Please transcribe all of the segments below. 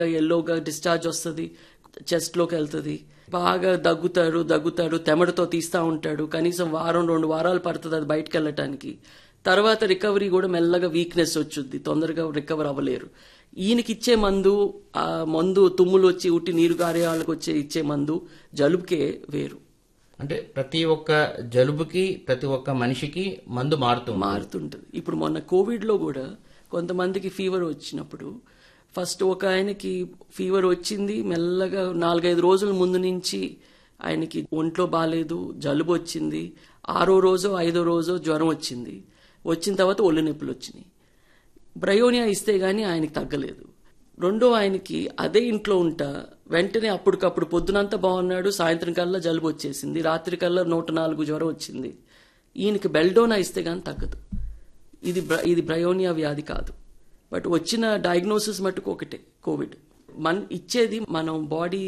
ఎల్లోగా discharge వస్తుంది చెస్ట్లోకి వెళ్తుంది బాగా దగ్గుతాడు దగ్గుతాడు తెమడతో తీస్తూ ఉంటాడు కనీసం వారం రెండు వారాలు పడుతుంది అది బయటకు వెళ్ళటానికి తర్వాత రికవరీ కూడా మెల్లగా వీక్నెస్ వచ్చుద్ది తొందరగా రికవర్ అవ్వలేరు ఈయనకి ఇచ్చే మందు ఆ మందు తుమ్ములు వచ్చి ఉట్టి నీరు గారే వాళ్ళకి వచ్చే ఇచ్చే మందు జలుబుకే వేరు అంటే ప్రతి ఒక్క జలుబుకి ప్రతి ఒక్క మనిషికి మందు మారుతుంది మారుతుంటుంది ఇప్పుడు మొన్న కోవిడ్లో కూడా కొంతమందికి ఫీవర్ వచ్చినప్పుడు ఫస్ట్ ఒక ఆయనకి ఫీవర్ వచ్చింది మెల్లగా నాలుగైదు రోజుల ముందు నుంచి ఆయనకి ఒంట్లో బాగాలేదు జలుబు వచ్చింది ఆరో రోజో ఐదో రోజో జ్వరం వచ్చింది వచ్చిన తర్వాత ఒళ్ళు నొప్పులు వచ్చినాయి బ్రయోనియా ఇస్తే గానీ ఆయనకి తగ్గలేదు రెండో ఆయనకి అదే ఇంట్లో ఉంటా వెంటనే అప్పటికప్పుడు పొద్దునంతా బాగున్నాడు సాయంత్రం కల్లా జలుబు వచ్చేసింది రాత్రి కల్లా నూట నాలుగు జ్వరం వచ్చింది ఈయనకి బెల్డోనా ఇస్తే గానీ తగ్గదు ఇది బ్ర- ఇది బ్రయోనియా వ్యాధి కాదు బట్ వచ్చిన డయాగ్నోసిస్ మటుకు ఒకటే కోవిడ్ మన ఇచ్చేది మనం బాడీ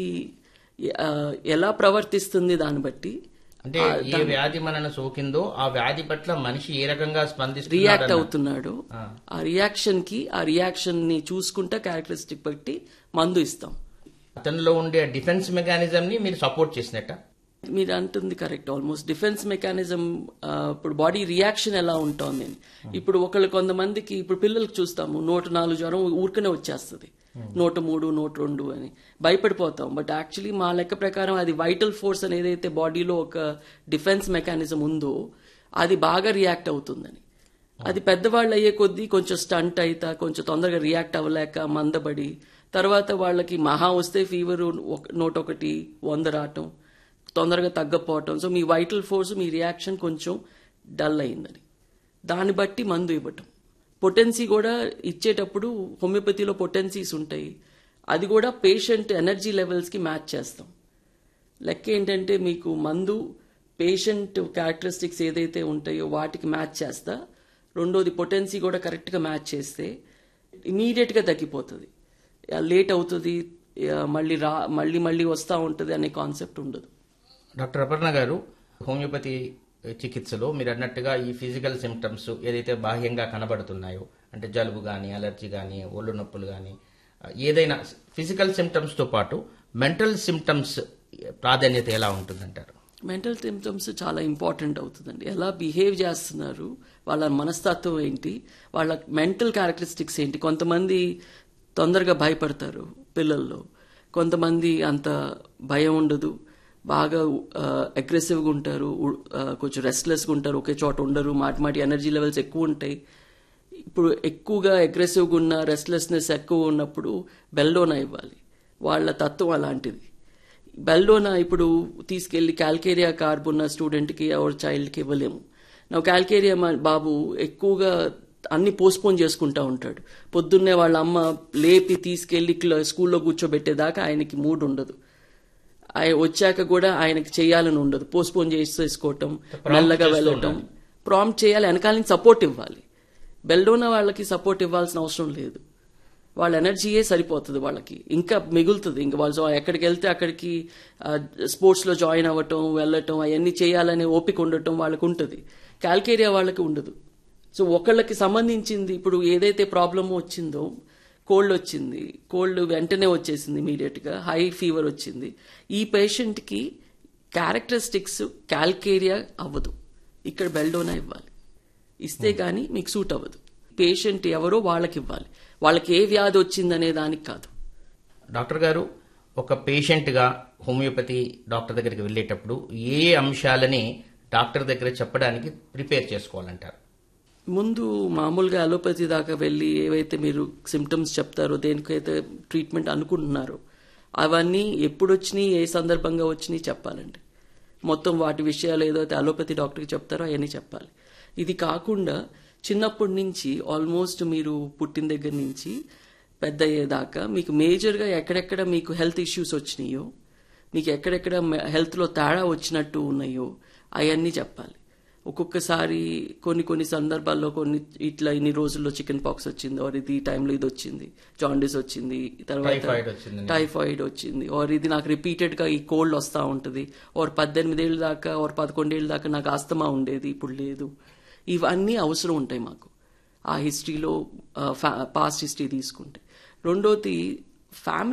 ఎలా ప్రవర్తిస్తుంది దాన్ని బట్టి అంటే ఏ వ్యాధి మనను సోకిందో ఆ వ్యాధి పట్ల మనిషి ఏ రకంగా రియాక్ట్ స్పందిస్తున్నాడు అవుతున్నాడు ఆ రియాక్షన్ కి ఆ రియాక్షన్ ని చూసుకుంటా క్యారెక్టరిస్టిక్ బట్టి మందు ఇస్తాం అతనిలో ఉండే డిఫెన్స్ మెకానిజం ని మీరు సపోర్ట్ చేసినట్ట మీరు అంటుంది కరెక్ట్ ఆల్మోస్ట్ డిఫెన్స్ మెకానిజం ఇప్పుడు బాడీ రియాక్షన్ ఎలా ఉంటుంది ఇప్పుడు ఒకళ్ళు కొంతమందికి ఇప్పుడు పిల్లలకు చూస్తాము నూట నాలుగు జ్వరం ఊరికనే వచ్చేస్తుంది నూట మూడు నూట రెండు అని భయపడిపోతాం బట్ యాక్చువల్లీ మా లెక్క ప్రకారం అది వైటల్ ఫోర్స్ అని ఏదైతే బాడీలో ఒక డిఫెన్స్ మెకానిజం ఉందో అది బాగా రియాక్ట్ అవుతుందని అది పెద్దవాళ్ళు అయ్యే కొద్దీ కొంచెం స్టంట్ అయితా కొంచెం తొందరగా రియాక్ట్ అవ్వలేక మందబడి తర్వాత వాళ్ళకి మహా వస్తే ఫీవర్ నూట ఒకటి వంద రావటం తొందరగా తగ్గపోవటం సో మీ వైటల్ ఫోర్స్ మీ రియాక్షన్ కొంచెం డల్ అయిందని దాన్ని బట్టి మందు ఇవ్వటం పొటెన్సీ కూడా ఇచ్చేటప్పుడు హోమియోపతిలో పొటెన్సీస్ ఉంటాయి అది కూడా పేషెంట్ ఎనర్జీ లెవెల్స్కి మ్యాచ్ చేస్తాం లెక్క ఏంటంటే మీకు మందు పేషెంట్ క్యారెక్టరిస్టిక్స్ ఏదైతే ఉంటాయో వాటికి మ్యాచ్ చేస్తా రెండోది పొటెన్సీ కూడా కరెక్ట్గా మ్యాచ్ చేస్తే ఇమీడియట్గా తగ్గిపోతుంది లేట్ అవుతుంది ఆ, మళ్ళీ రా మళ్ళీ మళ్ళీ వస్తూ ఉంటుంది అనే కాన్సెప్ట్ ఉండదు డాక్టర్ అపర్ణ గారు హోమియోపతి చికిత్సలో మీరు అన్నట్టుగా ఈ ఫిజికల్ సిమ్టమ్స్ ఏదైతే బాహ్యంగా కనబడుతున్నాయో అంటే జలుబు కానీ అలర్జీ కానీ ఒళ్ళు నొప్పులు కానీ ఏదైనా ఫిజికల్ సిమ్టమ్స్ తో పాటు మెంటల్ సిమ్టమ్స్ ప్రాధాన్యత ఎలా ఉంటుందంటారు మెంటల్ సిమ్టమ్స్ చాలా ఇంపార్టెంట్ అవుతుందండి ఎలా బిహేవ్ చేస్తున్నారు వాళ్ళ మనస్తత్వం ఏంటి వాళ్ళ మెంటల్ క్యారెక్టరిస్టిక్స్ ఏంటి కొంతమంది తొందరగా భయపడతారు పిల్లల్లో కొంతమంది అంత భయం ఉండదు బాగా అగ్రెసివ్గా ఉంటారు ఉ- ఆ, కొంచెం రెస్ట్లెస్గా ఉంటారు ఒకే చోట ఉండరు మాటి మాటి ఎనర్జీ లెవెల్స్ ఎక్కువ ఉంటాయి ఇప్పుడు ఎక్కువగా అగ్రెసివ్గా ఉన్న రెస్ట్లెస్నెస్ ఎక్కువ ఉన్నప్పుడు బెల్డోనా ఇవ్వాలి వాళ్ళ తత్వం అలాంటిది బెల్డోనా ఇప్పుడు తీసుకెళ్లి క్యాల్కేరియా కార్బ్ ఉన్న స్టూడెంట్కి ఎవరి చైల్డ్కి ఇవ్వలేము నా క్యాల్కేరియా మా బాబు ఎక్కువగా అన్ని పోస్ట్పోన్ చేసుకుంటా ఉంటాడు పొద్దున్నే వాళ్ళ అమ్మ లేపి తీసుకెళ్లి క్ల- స్కూల్లో కూర్చోబెట్టేదాకా ఆయనకి మూడ్ ఉండదు ఆయన వచ్చాక కూడా ఆయనకి చేయాలని ఉండదు పోస్ట్పోన్ చేసేసుకోవటం మెల్లగా వెళ్ళటం ప్రాంప్ట్ చేయాలి వెనకాల నుంచి సపోర్ట్ ఇవ్వాలి బెల్డోనా వాళ్ళకి సపోర్ట్ ఇవ్వాల్సిన అవసరం లేదు వాళ్ళ ఎనర్జీయే సరిపోతుంది వాళ్ళకి ఇంకా మిగులుతుంది ఇంకా వాళ్ళు జా- ఎక్కడికి వెళ్తే అక్కడికి స్పోర్ట్స్ లో జాయిన్ అవ్వటం వెళ్ళటం అవన్నీ చేయాలనే ఓపిక ఉండటం వాళ్ళకి ఉంటుంది క్యాల్కేరియా వాళ్ళకి ఉండదు సో ఒకళ్ళకి సంబంధించింది ఇప్పుడు ఏదైతే ప్రాబ్లమ్ వచ్చిందో కోల్డ్ వచ్చింది కోల్డ్ వెంటనే వచ్చేసింది ఇమీడియట్ గా హై ఫీవర్ వచ్చింది ఈ పేషెంట్ కి క్యారెక్టరిస్టిక్స్ క్యాల్కేరియా అవ్వదు ఇక్కడ బెల్డోనా ఇవ్వాలి ఇస్తే గానీ మీకు సూట్ అవ్వదు పేషెంట్ ఎవరో వాళ్ళకి ఇవ్వాలి వాళ్ళకి ఏ వ్యాధి వచ్చిందనే దానికి కాదు డాక్టర్ గారు ఒక పేషెంట్ గా హోమియోపతి డాక్టర్ దగ్గరికి వెళ్ళేటప్పుడు ఏ అంశాలని డాక్టర్ దగ్గర చెప్పడానికి ప్రిపేర్ చేసుకోవాలంటారు ముందు మామూలుగా అలోపతి దాకా వెళ్ళి ఏవైతే మీరు సిమ్టమ్స్ చెప్తారో దేనికైతే ట్రీట్మెంట్ అనుకుంటున్నారో అవన్నీ ఎప్పుడు వచ్చినాయి ఏ సందర్భంగా వచ్చినాయి చెప్పాలండి మొత్తం వాటి విషయాలు ఏదైతే అలోపతి డాక్టర్కి చెప్తారో అవన్నీ చెప్పాలి ఇది కాకుండా చిన్నప్పటి నుంచి ఆల్మోస్ట్ మీరు పుట్టిన దగ్గర నుంచి పెద్ద అయ్యేదాకా మీకు మేజర్గా ఎక్కడెక్కడ మీకు హెల్త్ ఇష్యూస్ వచ్చినాయో మీకు ఎక్కడెక్కడ హెల్త్లో తేడా వచ్చినట్టు ఉన్నాయో అవన్నీ చెప్పాలి ఒక్కొక్కసారి కొన్ని కొన్ని సందర్భాల్లో కొన్ని ఇట్లా ఇన్ని రోజుల్లో చికెన్ పాక్స్ వచ్చింది ఆర్ ఇది ఈ టైంలో ఇది వచ్చింది జాండీస్ వచ్చింది తర్వాత టైఫాయిడ్ వచ్చింది టైఫాయిడ్ వచ్చింది ఆర్ ఇది నాకు రిపీటెడ్ గా ఈ కోల్డ్ వస్తూ ఉంటుంది ఆర్ పద్దెనిమిదేళ్ళ దాకా ఆర్ పదకొండేళ్ళ దాకా నాకు ఆస్తమా ఉండేది ఇప్పుడు లేదు ఇవన్నీ అవసరం ఉంటాయి మాకు ఆ హిస్టరీలో పాస్ట్ హిస్టరీ తీసుకుంటే రెండోది ఫ్యామిలీ